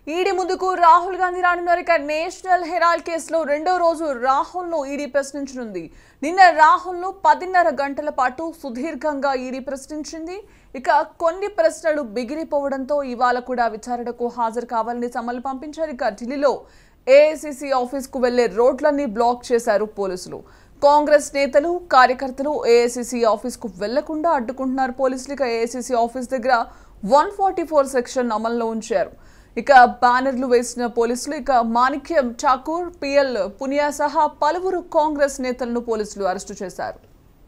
ED ముందుకు రాహుల్ గాంధీ రానున్నారు ఇక నేషనల్ హెరాల్డ్ కేసులో రెండో రోజు రాహుల్ ను ఈడీ ప్రశ్నించనుంది నిన్న రాహుల్ ను పదిన్నర గంటల పాటు సుదీర్ఘంగా ఈడీ ప్రశ్నించింది ఇక కొన్ని ప్రశ్నలు బిగిరిపోవడంతో ఇవాళ కూడా విచారణకు హాజరు కావాలని సమన్లు పంపించారు ఇక ఢిల్లీలో ఏఐసిసి ఆఫీస్ కు వెళ్లే రోడ్లన్నీ బ్లాక్ చేశారు పోలీసులు కాంగ్రెస్ నేతలు కార్యకర్తలు ఏఐసిసి ఆఫీస్ కు వెళ్లకుండా అడ్డుకుంటున్నారు పోలీసులు ఇక ఏఐసిసి ఆఫీస్ దగ్గర వన్ ఫార్టీ ఫోర్ సెక్షన్ అమల్లో ఉంచారు ఇక బ్యానర్లు వేసిన పోలీసులు ఇక మాణిక్యం ఠాకూర్ పిఎల్ పునియా సహా పలువురు కాంగ్రెస్ నేతలను పోలీసులు అరెస్టు చేశారు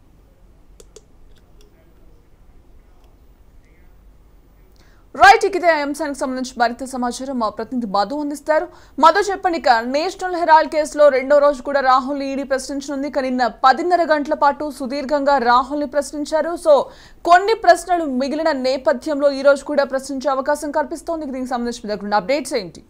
రైట్ ఇక ఇదే అంశానికి సంబంధించి మరింత సమాచారం మా ప్రతినిధి మధు అందిస్తారు మధు చెప్పండి ఇక నేషనల్ హెరాల్డ్ కేసులో రెండో రోజు కూడా రాహుల్ ఈడీ ప్రశ్నించనుంది ఇక నిన్న పదిన్నర గంటల పాటు సుదీర్ఘంగా రాహుల్ ని ప్రశ్నించారు సో కొన్ని ప్రశ్నలు మిగిలిన నేపథ్యంలో ఈ రోజు కూడా ప్రశ్నించే అవకాశం కల్పిస్తోంది ఇక దీనికి సంబంధించి మీ దగ్గర ఉన్న అప్డేట్స్ ఏంటి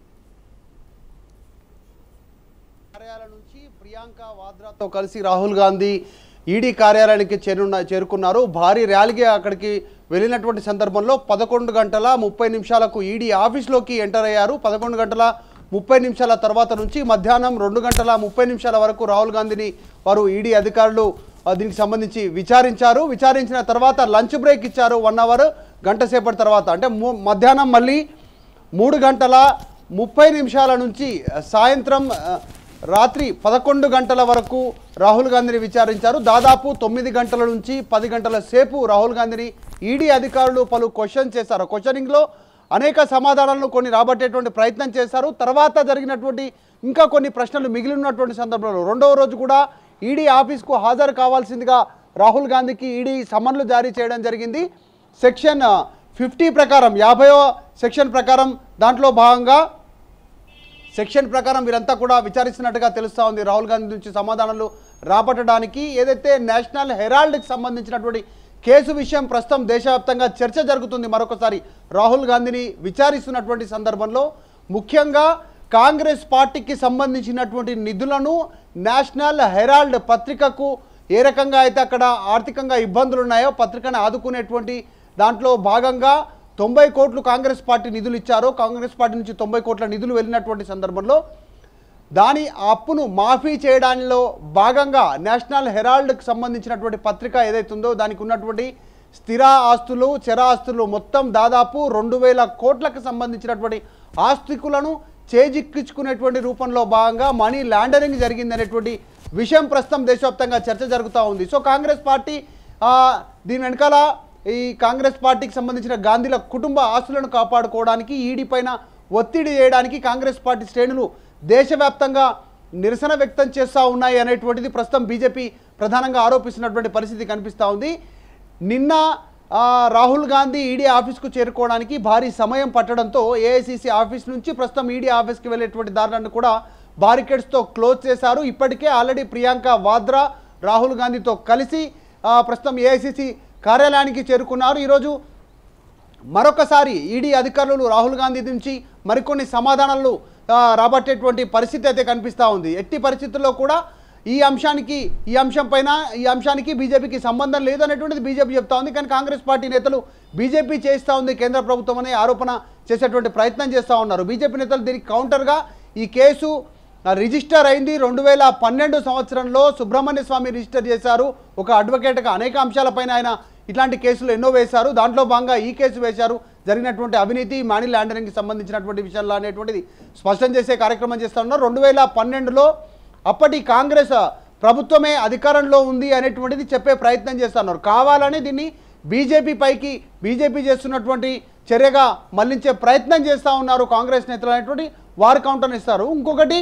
కార్యాలయం నుంచి ప్రియాంక వాద్రాతో కలిసి రాహుల్ గాంధీ ఈడీ కార్యాలయానికి చేరున్న చేరుకున్నారు భారీ ర్యాలీకి అక్కడికి వెళ్ళినటువంటి సందర్భంలో పదకొండు గంటల ముప్పై నిమిషాలకు ఈడీ ఆఫీస్లోకి ఎంటర్ అయ్యారు పదకొండు గంటల ముప్పై నిమిషాల తర్వాత నుంచి మధ్యాహ్నం రెండు గంటల ముప్పై నిమిషాల వరకు రాహుల్ గాంధీని వారు ఈడీ అధికారులు ఆ, దీనికి సంబంధించి విచారించారు విచారించిన తర్వాత లంచ్ బ్రేక్ ఇచ్చారు వన్ అవర్ గంట సేపటి తర్వాత అంటే ము- మధ్యాహ్నం మళ్ళీ మూడు గంటల ముప్పై నిమిషాల నుంచి సాయంత్రం ఆ, రాత్రి పదకొండు గంటల వరకు రాహుల్ గాంధీని విచారించారు దాదాపు తొమ్మిది గంటల నుంచి పది గంటల సేపు రాహుల్ గాంధీని ఈడీ అధికారులు పలు క్వశ్చన్ చేశారు క్వశ్చనింగ్లో అనేక సమాధానాలను కొన్ని రాబట్టేటువంటి ప్రయత్నం చేశారు తర్వాత జరిగినటువంటి ఇంకా కొన్ని ప్రశ్నలు మిగిలి ఉన్నటువంటి సందర్భంలో రెండవ రోజు కూడా ఈడీ ఆఫీస్కు హాజరు కావాల్సిందిగా రాహుల్ గాంధీకి ఈడీ సమన్లు జారీ చేయడం జరిగింది సెక్షన్ ఫిఫ్టీ ప్రకారం యాభైవ సెక్షన్ ప్రకారం దాంట్లో భాగంగా సెక్షన్ ప్రకారం వీరంతా కూడా విచారిస్తున్నట్టుగా తెలుస్తూ ఉంది రాహుల్ గాంధీ నుంచి సమాధానాలు రాబట్టడానికి ఏదైతే నేషనల్ హెరాల్డ్కి సంబంధించినటువంటి కేసు విషయం ప్రస్తుతం దేశవ్యాప్తంగా చర్చ జరుగుతుంది మరొకసారి రాహుల్ గాంధీని విచారిస్తున్నటువంటి సందర్భంలో ముఖ్యంగా కాంగ్రెస్ పార్టీకి సంబంధించినటువంటి నిధులను నేషనల్ హెరాల్డ్ పత్రికకు ఏ రకంగా అయితే అక్కడ ఆర్థికంగా ఇబ్బందులు ఉన్నాయో పత్రికను ఆదుకునేటువంటి దాంట్లో భాగంగా తొంభై కోట్లు కాంగ్రెస్ పార్టీ నిధులు ఇచ్చారో కాంగ్రెస్ పార్టీ నుంచి తొంభై కోట్ల నిధులు వెళ్ళినటువంటి సందర్భంలో దాని అప్పును మాఫీ చేయడంలో భాగంగా నేషనల్ హెరాల్డ్కి సంబంధించినటువంటి పత్రిక ఏదైతే ఉందో దానికి ఉన్నటువంటి స్థిర ఆస్తులు చర ఆస్తులు మొత్తం దాదాపు రెండు వేల కోట్లకు సంబంధించినటువంటి ఆస్తికులను చేజిక్కించుకునేటువంటి రూపంలో భాగంగా మనీ లాండరింగ్ జరిగింది అనేటువంటి విషయం ప్రస్తుతం దేశవ్యాప్తంగా చర్చ జరుగుతూ ఉంది సో కాంగ్రెస్ పార్టీ ఆ, దీని వెనకాల ఈ కాంగ్రెస్ పార్టీకి సంబంధించిన గాంధీల కుటుంబ ఆస్తులను కాపాడుకోవడానికి ఈడీ పైన ఒత్తిడి చేయడానికి కాంగ్రెస్ పార్టీ శ్రేణులు దేశవ్యాప్తంగా నిరసన వ్యక్తం చేస్తూ ఉన్నాయి అనేటువంటిది ప్రస్తుతం బీజేపీ ప్రధానంగా ఆరోపిస్తున్నటువంటి పరిస్థితి కనిపిస్తూ ఉంది నిన్న ఆ, రాహుల్ గాంధీ ఈడీ ఆఫీస్కు చేరుకోవడానికి భారీ సమయం పట్టడంతో ఏఐసిసి ఆఫీస్ నుంచి ప్రస్తుతం ఈడీ ఆఫీస్కి వెళ్ళేటువంటి దారులను కూడా బారికేడ్స్తో క్లోజ్ చేశారు ఇప్పటికే ఆల్రెడీ ప్రియాంక వాద్రా రాహుల్ గాంధీతో కలిసి ఆ, ప్రస్తుతం ఏఐసిసి కార్యాలయానికి చేరుకున్నారు ఈరోజు మరొకసారి ఈడీ అధికారులు రాహుల్ గాంధీ నుంచి మరికొన్ని సమాధానాలు ఆ, రాబట్టేటువంటి పరిస్థితి అయితే కనిపిస్తూ ఉంది ఎట్టి పరిస్థితుల్లో కూడా ఈ అంశానికి ఈ అంశం పైన ఈ అంశానికి బీజేపీకి సంబంధం లేదు అనేటువంటిది బీజేపీ చెప్తా ఉంది కానీ కాంగ్రెస్ పార్టీ నేతలు బీజేపీ చేస్తూ ఉంది కేంద్ర ప్రభుత్వం అనే ఆరోపణ చేసేటువంటి ప్రయత్నం చేస్తూ ఉన్నారు బీజేపీ నేతలు దీనికి కౌంటర్గా ఈ కేసు ఆ, రిజిస్టర్ అయింది రెండు వేల పన్నెండు సంవత్సరంలో సుబ్రహ్మణ్య స్వామి రిజిస్టర్ చేశారు ఒక అడ్వకేట్గా అనేక అంశాలపైన ఆయన ఇట్లాంటి కేసులు ఎన్నో వేశారు దాంట్లో భాగంగా ఈ కేసు వేశారు జరిగినటువంటి అవినీతి మనీ లాండరింగ్కి సంబంధించినటువంటి విషయాల్లో అనేటువంటిది స్పష్టం చేసే కార్యక్రమం చేస్తా ఉన్నారు రెండు వేల పన్నెండులో అప్పటి కాంగ్రెస్ ప్రభుత్వమే అధికారంలో ఉంది అనేటువంటిది చెప్పే ప్రయత్నం చేస్తున్నారు కావాలని దీన్ని బీజేపీ పైకి బీజేపీ చేస్తున్నటువంటి చర్యగా మళ్లించే ప్రయత్నం చేస్తూ ఉన్నారు కాంగ్రెస్ నేతలు అనేటువంటి వారు కౌంటర్ ఇస్తారు ఇంకొకటి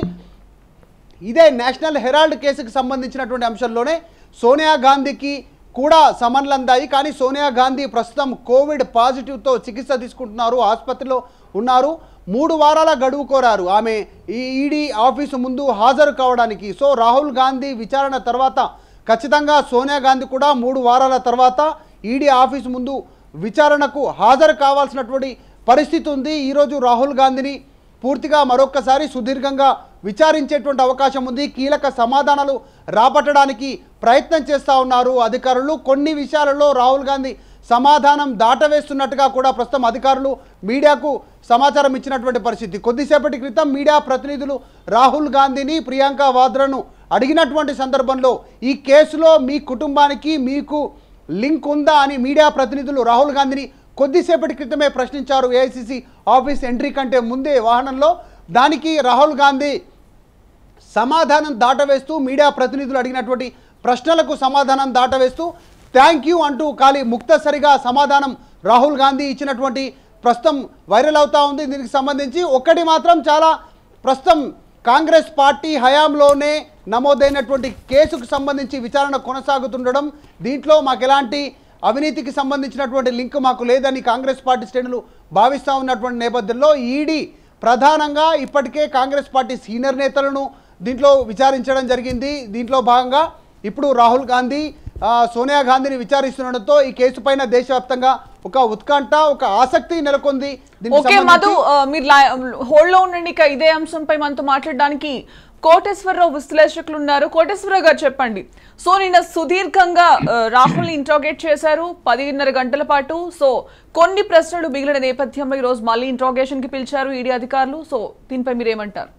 ఇదే నేషనల్ హెరాల్డ్ కేసుకు సంబంధించినటువంటి అంశంలోనే సోనియా గాంధీకి కూడా సమన్లు అందాయి కానీ సోనియా గాంధీ ప్రస్తుతం కోవిడ్ పాజిటివ్తో చికిత్స తీసుకుంటున్నారు ఆసుపత్రిలో ఉన్నారు మూడు వారాల గడువు కోరారు ఆమె ఈ ఈడీ ఆఫీసు ముందు హాజరు కావడానికి సో రాహుల్ గాంధీ విచారణ తర్వాత ఖచ్చితంగా సోనియా గాంధీ కూడా మూడు వారాల తర్వాత ఈడీ ఆఫీసు ముందు విచారణకు హాజరు కావాల్సినటువంటి పరిస్థితి ఉంది ఈరోజు రాహుల్ గాంధీని పూర్తిగా మరొక్కసారి సుదీర్ఘంగా విచారించేటువంటి అవకాశం ఉంది కీలక సమాధానాలు రాబట్టడానికి ప్రయత్నం చేస్తూ ఉన్నారు అధికారులు కొన్ని విషయాలలో రాహుల్ గాంధీ సమాధానం దాటవేస్తున్నట్టుగా కూడా ప్రస్తుతం అధికారులు మీడియాకు సమాచారం ఇచ్చినటువంటి పరిస్థితి కొద్దిసేపటి క్రితం మీడియా ప్రతినిధులు రాహుల్ గాంధీని ప్రియాంక వాద్రాను అడిగినటువంటి సందర్భంలో ఈ కేసులో మీ కుటుంబానికి మీకు లింక్ ఉందా అని మీడియా ప్రతినిధులు రాహుల్ గాంధీని కొద్దిసేపటి క్రితమే ప్రశ్నించారు ఏఐసిసి ఆఫీస్ ఎంట్రీ కంటే ముందే వాహనంలో దానికి రాహుల్ గాంధీ సమాధానం దాటవేస్తూ మీడియా ప్రతినిధులు అడిగినటువంటి ప్రశ్నలకు సమాధానం దాటవేస్తూ థ్యాంక్ యూ అంటూ ఖాళీ ముక్తసరిగా సమాధానం రాహుల్ గాంధీ ఇచ్చినటువంటి ప్రస్తుతం వైరల్ అవుతా ఉంది దీనికి సంబంధించి ఒక్కటి మాత్రం చాలా ప్రస్తుతం కాంగ్రెస్ పార్టీ హయాంలోనే నమోదైనటువంటి కేసుకు సంబంధించి విచారణ కొనసాగుతుండడం దీంట్లో మాకు ఎలాంటి అవినీతికి సంబంధించినటువంటి లింక్ మాకు లేదని కాంగ్రెస్ పార్టీ శ్రేణులు భావిస్తూ ఉన్నటువంటి నేపథ్యంలో ఈడీ ప్రధానంగా ఇప్పటికే కాంగ్రెస్ పార్టీ సీనియర్ నేతలను దీంట్లో విచారించడం జరిగింది దీంట్లో భాగంగా ఇప్పుడు రాహుల్ గాంధీ ఆ, సోనియా గాంధీని విచారిస్తుండడంతో ఈ కేసు పైన దేశవ్యాప్తంగా ఒక ఉత్కంఠ ఒక ఆసక్తి నెలకొంది దీనికి ఓకే మధు సంబంధించి- ఆ, మీరు హోల్డ్ లో ఉండండి ఇక ఇదే అంశంపై మనతో మాట్లాడడానికి కోటేశ్వరరావు విశ్లేషకులు ఉన్నారు కోటేశ్వరరావు గారు చెప్పండి సో నిన్న సుదీర్ఘంగా రాహుల్ ఇంట్రాగేట్ చేశారు పదిన్నర గంటల పాటు సో కొన్ని ప్రశ్నలు మిగిలిన నేపథ్యంలో ఈ రోజు మళ్ళీ ఇంట్రాగేషన్ కి పిలిచారు ఈడీ అధికారులు సో దీనిపై మీరు ఏమంటారు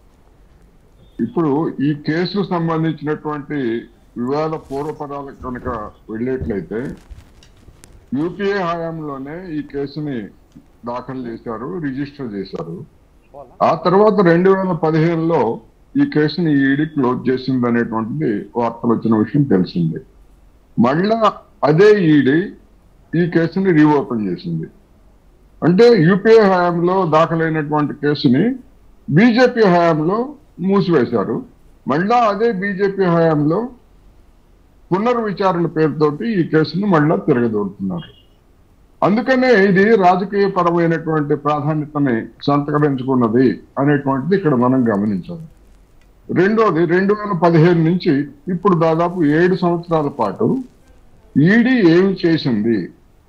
ఇప్పుడు ఈ కేసుకు సంబంధించినటువంటి వివాద పూర్వపరాలకు కనుక వెళ్ళేట్లయితే యూపీఏ హయాంలోనే ఈ కేసుని దాఖలు చేశారు రిజిస్టర్ చేశారు ఆ తర్వాత రెండు వేల పదిహేనులో ఈ కేసుని ఈడీ క్లోజ్ చేసింది అనేటువంటిది వార్తలు వచ్చిన విషయం తెలిసింది మళ్ళా అదే ఈడీ ఈ కేసుని రీఓపెన్ చేసింది అంటే యూపీఏ హయాంలో దాఖలైనటువంటి కేసుని బీజేపీ హయాంలో మూసివేశారు మళ్ళా అదే బీజేపీ హయాంలో పునర్విచారణ పేరుతోటి ఈ కేసును మళ్ళా తిరగదోడుతున్నారు అందుకనే ఇది రాజకీయ పరమైనటువంటి ప్రాధాన్యతని సంతకరించుకున్నది అనేటువంటిది ఇక్కడ మనం గమనించాలి రెండోది రెండు వేల పదిహేను నుంచి ఇప్పుడు దాదాపు ఏడు సంవత్సరాల పాటు ఈడీ ఏమి చేసింది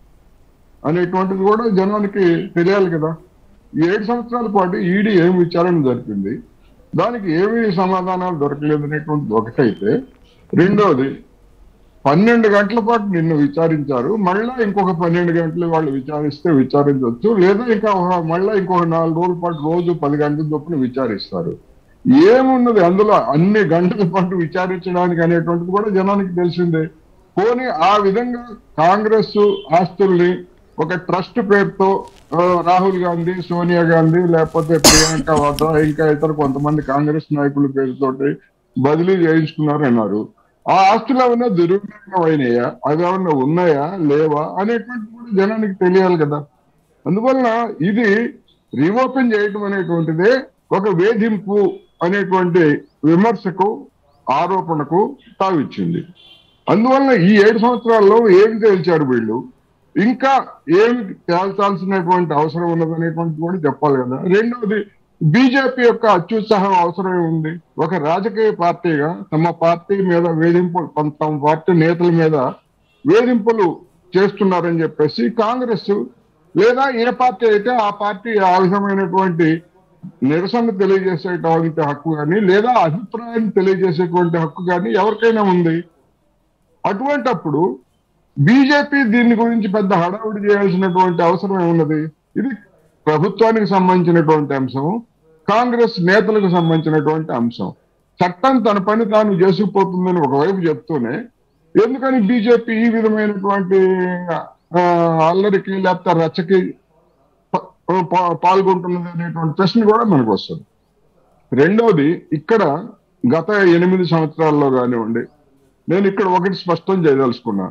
అనేటువంటిది కూడా జనానికి తెలియాలి కదా ఈ ఏడు సంవత్సరాల పాటు ఈడీ ఏమి విచారణ జరిపింది దానికి ఏమీ సమాధానాలు దొరకలేదు అనేటువంటిది ఒకటైతే రెండోది పన్నెండు గంటల పాటు నిన్ను విచారించారు మళ్ళా ఇంకొక పన్నెండు గంటలు వాళ్ళు విచారిస్తే విచారించవచ్చు లేదా ఇంకా ఒక- మళ్ళా ఇంకొక నాలుగు రోజుల పాటు రోజు పది గంటల చొప్పున విచారిస్తారు ఏమున్నది అందులో అన్ని గంటల పాటు విచారించడానికి అనేటువంటిది కూడా జనానికి తెలిసిందే పోనీ ఆ విధంగా కాంగ్రెస్ ఆస్తుల్ని ఒక ట్రస్ట్ పేరుతో ఆ, రాహుల్ గాంధీ సోనియా గాంధీ లేకపోతే ప్రియాంక వాద్రా ఇంకా ఇతర కొంతమంది కాంగ్రెస్ నాయకుల పేరుతోటి బదిలీ చేయించుకున్నారు అన్నారు ఆ ఆస్తులు ఏమైనా దుర్వినియోగం అయినాయా అవి ఏమన్నా ఉన్నాయా లేవా అనేటువంటిది కూడా జనానికి తెలియాలి కదా అందువలన ఇది రీఓపెన్ చేయటం అనేటువంటిదే ఒక వేధింపు అనేటువంటి విమర్శకు ఆరోపణకు తావిచ్చింది అందువలన ఈ ఏడు సంవత్సరాల్లో ఏమి తేల్చారు వీళ్ళు ఇంకా ఏమి తేల్చాల్సినటువంటి అవసరం ఉన్నది అనేటువంటిది కూడా చెప్పాలి కదా రెండవది బీజేపీ యొక్క అత్యుత్సాహం అవసరం ఉంది ఒక రాజకీయ పార్టీగా తమ పార్టీ మీద వేధింపులు తమ తమ పార్టీ నేతల మీద వేధింపులు చేస్తున్నారని చెప్పేసి కాంగ్రెస్ లేదా ఏ పార్టీ అయితే ఆ పార్టీ ఆ విధమైనటువంటి నిరసన తెలియజేసేటువంటి హక్కు కానీ లేదా అభిప్రాయాన్ని తెలియజేసేటువంటి హక్కు కానీ ఎవరికైనా ఉంది అటువంటప్పుడు బీజేపీ దీని గురించి పెద్ద హడావుడి చేయాల్సినటువంటి అవసరం ఏమున్నది ఇది ప్రభుత్వానికి సంబంధించినటువంటి అంశం కాంగ్రెస్ నేతలకు సంబంధించినటువంటి అంశం చట్టం తన పని తాను చేసుకుపోతుందని ఒకవైపు చెప్తూనే ఎందుకని బీజేపీ ఈ విధమైనటువంటి ఆ, అల్లరికి లేకపోతే రచ్చకి ప- పా- పాల్గొంటున్నది అనేటువంటి ప్రశ్న కూడా మనకు వస్తుంది రెండవది ఇక్కడ గత ఎనిమిది సంవత్సరాల్లో కానివ్వండి నేను ఇక్కడ ఒకటి స్పష్టం చేయదలుచుకున్నా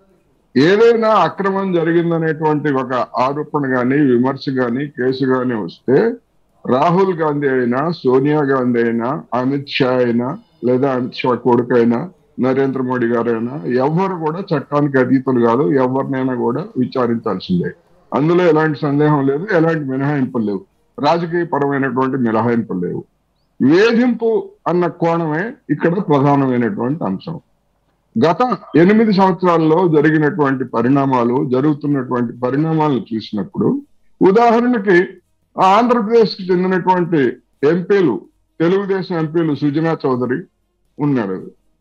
ఏదైనా అక్రమం జరిగిందనేటువంటి ఒక ఆరోపణ గాని విమర్శ గాని కేసు గాని వస్తే రాహుల్ గాంధీ అయినా సోనియా గాంధీ అయినా అమిత్ షా అయినా లేదా అమిత్ షా కొడుకు అయినా నరేంద్ర మోడీ గారైనా ఎవరు కూడా చట్టానికి అతీతులు కాదు ఎవరినైనా కూడా విచారించాల్సిందే అందులో ఎలాంటి సందేహం లేదు ఎలాంటి మినహాయింపులు లేవు రాజకీయ పరమైనటువంటి మినహాయింపులు లేవు వేధింపు అన్న కోణమే ఇక్కడ ప్రధానమైనటువంటి అంశం గత ఎనిమిది సంవత్సరాల్లో జరిగినటువంటి పరిణామాలు జరుగుతున్నటువంటి పరిణామాలను చూసినప్పుడు ఉదాహరణకి ఆంధ్రప్రదేశ్ కి చెందినటువంటి ఎంపీలు తెలుగుదేశం ఎంపీలు సుజనా చౌదరి ఉన్నాడు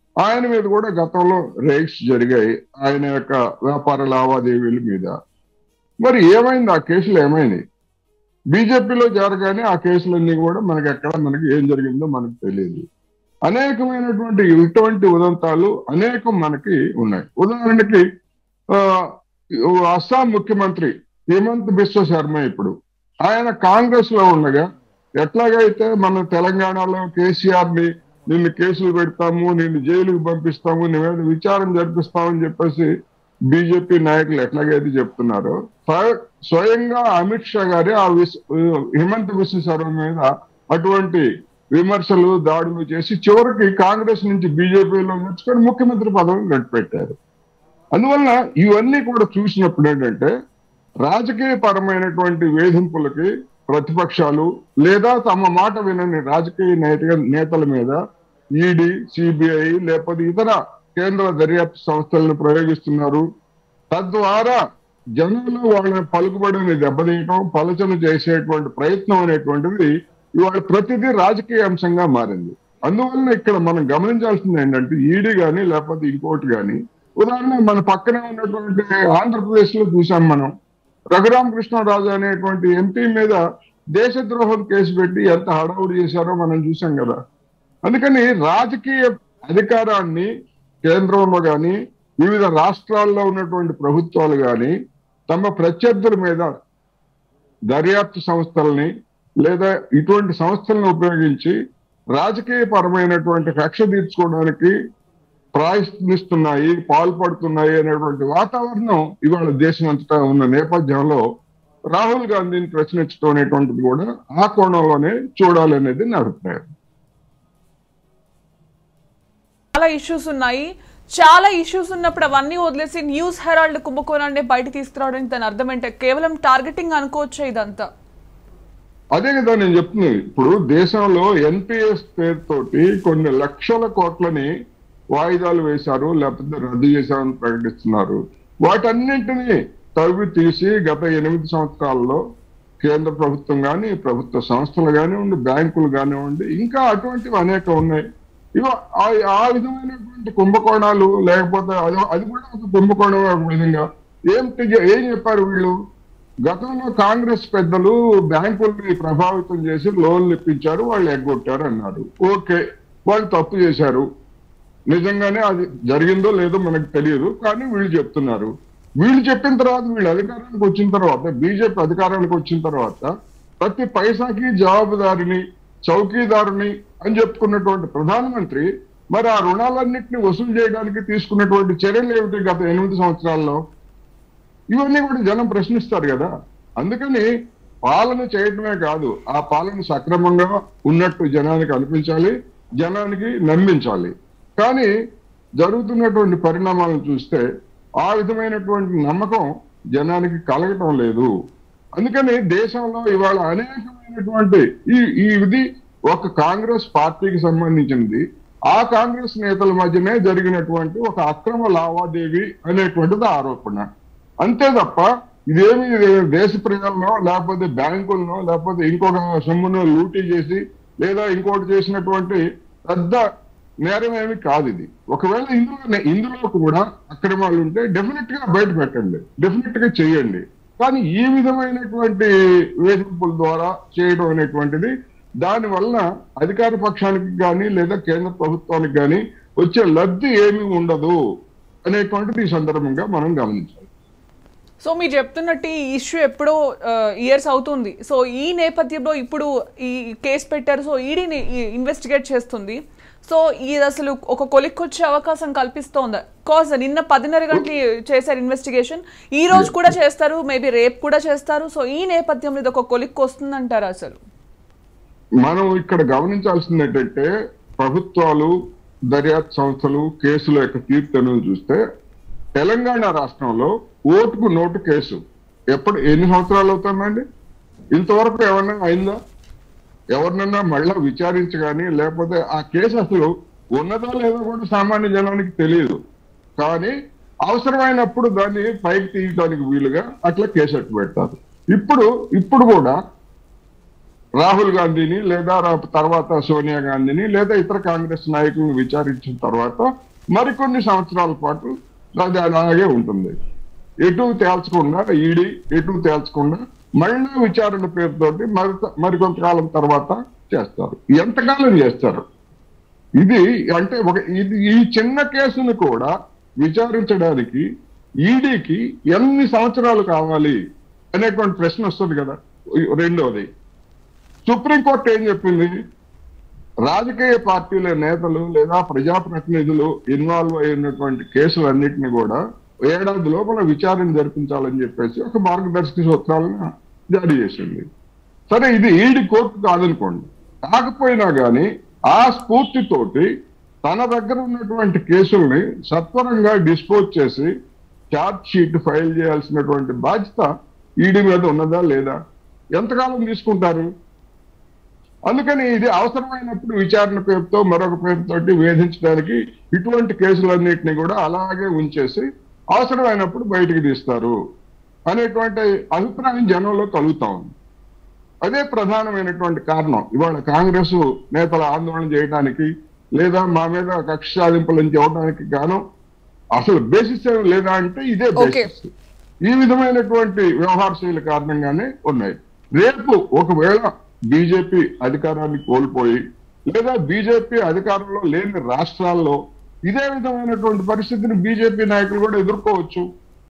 ఆయన మీద కూడా గతంలో రైట్స్ జరిగాయి ఆయన యొక్క వ్యాపార లావాదేవీల మీద మరి ఏమైంది ఆ కేసులు ఏమైంది బీజేపీలో జరగానే ఆ కేసులన్నీ కూడా మనకి ఎక్కడ మనకి ఏం జరిగిందో మనకు తెలియదు అనేకమైనటువంటి ఇటువంటి ఉదంతాలు అనేకం మనకి ఉన్నాయి ఉదాహరణకి ఆ, అస్సాం ముఖ్యమంత్రి హిమంత్ బిశ్వ శర్మ ఇప్పుడు ఆయన కాంగ్రెస్ లో ఉండగా ఎట్లాగైతే మన తెలంగాణలో కేసీఆర్ ని నిన్ను కేసులు పెడతాము నిన్ను జైలుకు పంపిస్తాము నీ మీద విచారణ జరిపిస్తామని చెప్పేసి బీజేపీ నాయకులు ఎట్లాగైతే చెప్తున్నారో స్వ- స్వయంగా అమిత్ షా గారి ఆ విస్ హిమంత్ బిశ్వ శర్మ మీద అటువంటి విమర్శలు దాడులు చేసి చివరికి కాంగ్రెస్ నుంచి బీజేపీలో నేర్చుకొని ముఖ్యమంత్రి పదవిని గడిపెట్టారు అందువల్ల ఇవన్నీ కూడా చూసినప్పుడు ఏంటంటే రాజకీయ పరమైనటువంటి వేధింపులకి ప్రతిపక్షాలు లేదా తమ మాట వినని రాజకీయ నేత నేతల మీద ఈడీ సిబిఐ లేకపోతే ఇతర కేంద్ర దర్యాప్తు సంస్థలను ప్రయోగిస్తున్నారు తద్వారా జనంలో వాళ్ళ పలుకుబడిని దెబ్బతీయటం పలచన చేసేటువంటి ప్రయత్నం అనేటువంటిది ఇవాళ ప్రతిదీ రాజకీయ అంశంగా మారింది అందువల్ల ఇక్కడ మనం గమనించాల్సింది ఏంటంటే ఈడీ గాని లేకపోతే ఇంకోటి గాని ఉదాహరణ మన పక్కనే ఉన్నటువంటి ఆంధ్రప్రదేశ్ లో చూసాం మనం రఘురామకృష్ణరాజు అనేటువంటి ఎంపీ మీద దేశద్రోహం కేసు పెట్టి ఎంత హడావుడి చేశారో మనం చూసాం కదా అందుకని రాజకీయ అధికారాన్ని కేంద్రంలో గాని వివిధ రాష్ట్రాల్లో ఉన్నటువంటి ప్రభుత్వాలు గాని తమ ప్రత్యర్థుల మీద దర్యాప్తు సంస్థల్ని లేదా ఇటువంటి సంస్థలను ఉపయోగించి రాజకీయ పరమైనటువంటి కక్ష తీర్చుకోవడానికి ప్రయత్నిస్తున్నాయి పాల్పడుతున్నాయి అనేటువంటి వాతావరణం ఇవాళ దేశం అంతటా ఉన్న నేపథ్యంలో రాహుల్ గాంధీని ప్రశ్నించడం అనేటువంటిది కూడా ఆ కోణంలోనే చూడాలనేది నా అభిప్రాయం చాలా ఇష్యూస్ ఉన్నాయి చాలా ఇష్యూస్ ఉన్నప్పుడు అవన్నీ వదిలేసి న్యూస్ హెరాల్డ్ కుంభకోణాన్ని బయట తీసుకురావడానికి దాని అర్థం ఏంటంటే కేవలం టార్గెటింగ్ అనుకోవచ్చా ఇదంతా అదే కదా నేను చెప్తున్నాను ఇప్పుడు దేశంలో ఎన్పిఎస్ పేరుతోటి కొన్ని లక్షల కోట్లని వాయిదాలు వేశారు లేకపోతే రద్దు చేశారని ప్రకటిస్తున్నారు వాటన్నింటినీ తవ్వి తీసి గత ఎనిమిది సంవత్సరాల్లో కేంద్ర ప్రభుత్వం కానీ ప్రభుత్వ సంస్థలు కానివ్వండి బ్యాంకులు కానివ్వండి ఇంకా అటువంటివి అనేక ఉన్నాయి ఇవ ఆ- ఆ విధమైనటువంటి కుంభకోణాలు లేకపోతే అది అది కూడా ఒక కుంభకోణం ఒక విధంగా ఏమిటి ఏం చెప్పారు వీళ్ళు గతంలో కాంగ్రెస్ పెద్దలు బ్యాంకుల్ని ప్రభావితం చేసి లోన్లు ఇప్పించారు వాళ్ళు ఎగ్గొట్టారు అన్నారు ఓకే వాళ్ళు తప్పు చేశారు నిజంగానే అది జరిగిందో లేదో మనకు తెలియదు కానీ వీళ్ళు చెప్తున్నారు వీళ్ళు చెప్పిన తర్వాత వీళ్ళు అధికారానికి వచ్చిన తర్వాత బీజేపీ అధికారానికి వచ్చిన తర్వాత ప్రతి పైసాకి జవాబుదారిని చౌకీదారుని అని చెప్పుకున్నటువంటి ప్రధానమంత్రి మరి ఆ రుణాలన్నింటినీ వసూలు చేయడానికి తీసుకున్నటువంటి చర్యలు ఏమిటి గత ఎనిమిది సంవత్సరాల్లో ఇవన్నీ కూడా జనం ప్రశ్నిస్తారు కదా అందుకని పాలన చేయటమే కాదు ఆ పాలన సక్రమంగా ఉన్నట్టు జనానికి అనిపించాలి జనానికి నమ్మించాలి కానీ జరుగుతున్నటువంటి పరిణామాలను చూస్తే ఆ విధమైనటువంటి నమ్మకం జనానికి కలగటం లేదు అందుకని దేశంలో ఇవాళ అనేకమైనటువంటి ఈ ఈ ఇది ఒక కాంగ్రెస్ పార్టీకి సంబంధించింది ఆ కాంగ్రెస్ నేతల మధ్యనే జరిగినటువంటి ఒక అక్రమ లావాదేవీ అనేటువంటిది ఆరోపణ అంతే తప్ప ఇదేమి దేశ ప్రజలను లేకపోతే బ్యాంకులను లేకపోతే ఇంకొక సొమ్మును లూటీ చేసి లేదా ఇంకోటి చేసినటువంటి పెద్ద నేరం ఏమి కాదు ఇది ఒకవేళ ఇందులో ఇందులో కూడా అక్రమాలు ఉంటే డెఫినెట్ గా బయట పెట్టండి డెఫినెట్ గా చేయండి కానీ ఈ విధమైనటువంటి వేధింపుల ద్వారా చేయడం అనేటువంటిది దాని వలన అధికార పక్షానికి కానీ లేదా కేంద్ర ప్రభుత్వానికి కానీ వచ్చే లబ్ధి ఏమీ ఉండదు అనేటువంటిది ఈ సందర్భంగా మనం గమనించాలి సో మీరు చెప్తున్నట్టు ఈ ఇష్యూ ఎప్పుడో ఇయర్స్ అవుతుంది సో ఈ నేపథ్యంలో ఇప్పుడు ఈ కేసు పెట్టారు సో ఈడీని ఇన్వెస్టిగేట్ చేస్తుంది సో ఇది అసలు ఒక కొలిక్కి వచ్చే అవకాశం కల్పిస్తోందా కాజ్ నిన్న పదిన్నర గంటలు చేశారు ఇన్వెస్టిగేషన్ ఈ రోజు కూడా చేస్తారు మేబీ రేపు కూడా చేస్తారు సో ఈ నేపథ్యంలో ఇది ఒక కొలిక్కి వస్తుందంటారు అసలు మనం ఇక్కడ గమనించాల్సింది ఏంటంటే ప్రభుత్వాలు దర్యాప్తు సంస్థలు కేసుల యొక్క తీర్పును చూస్తే తెలంగాణ రాష్ట్రంలో ఓటుకు నోటు కేసు ఎప్పుడు ఎన్ని సంవత్సరాలు అవుతుందండి ఇంతవరకు ఏమన్నా అయిందా ఎవరినన్నా మళ్ళా విచారించి కానీ లేకపోతే ఆ కేసు అసలు ఉన్నదో లేదో కూడా సామాన్య జనానికి తెలియదు కానీ అవసరమైనప్పుడు దాన్ని పైకి తీయడానికి వీలుగా అట్లా కేసు అట్టు పెడతారు ఇప్పుడు ఇప్పుడు కూడా రాహుల్ గాంధీని లేదా రా- తర్వాత సోనియా గాంధీని లేదా ఇతర కాంగ్రెస్ నాయకులను విచారించిన తర్వాత మరికొన్ని సంవత్సరాల పాటు అది అలాగే ఉంటుంది ఎటు తేల్చకుండా ఈడీ ఎటు తేల్చకుండా మళ్ళీ విచారణ పేరుతోటి మరి మరికొంతకాలం తర్వాత చేస్తారు ఎంతకాలం చేస్తారు ఇది అంటే ఒక ఇది ఈ చిన్న కేసును కూడా విచారించడానికి ఈడీకి ఎన్ని సంవత్సరాలు కావాలి అనేటువంటి ప్రశ్న వస్తుంది కదా రెండవది సుప్రీంకోర్టు ఏం చెప్పింది రాజకీయ పార్టీల నేతలు లేదా ప్రజాప్రతినిధులు ఇన్వాల్వ్ అయినటువంటి కేసులన్నింటినీ కూడా ఏడాది లోపల విచారణ జరిపించాలని చెప్పేసి ఒక మార్గదర్శక సూత్రాలను జారీ చేసింది సరే ఇది ఈడి కోర్టు కాదనుకోండి కాకపోయినా కానీ ఆ స్ఫూర్తితోటి తన దగ్గర ఉన్నటువంటి కేసుల్ని సత్వరంగా డిస్పోజ్ చేసి ఛార్జ్ షీట్ ఫైల్ చేయాల్సినటువంటి బాధ్యత ఈడీ మీద ఉన్నదా లేదా ఎంతకాలం తీసుకుంటారు అందుకని ఇది అవసరమైనప్పుడు విచారణ పేరుతో మరొక పేరుతోటి వేధించడానికి ఇటువంటి కేసులన్నింటినీ కూడా అలాగే ఉంచేసి అవసరమైనప్పుడు బయటికి తీస్తారు అనేటువంటి అభిప్రాయం జనంలో కలుగుతా ఉంది అదే ప్రధానమైనటువంటి కారణం ఇవాళ కాంగ్రెస్ నేతల ఆందోళన చేయడానికి లేదా మా మీద కక్ష సాధింపులను చేయడానికి గాను అసలు బేసిస్ ఏం లేదా అంటే ఇదే Okay. బేసిస్ ఈ విధమైనటువంటి వ్యవహార శైలి కారణంగానే ఉన్నాయి రేపు ఒకవేళ బీజేపీ అధికారాన్ని కోల్పోయి లేదా బీజేపీ అధికారంలో లేని రాష్ట్రాల్లో ఇదే విధమైనటువంటి పరిస్థితిని బీజేపీ నాయకులు కూడా ఎదుర్కోవచ్చు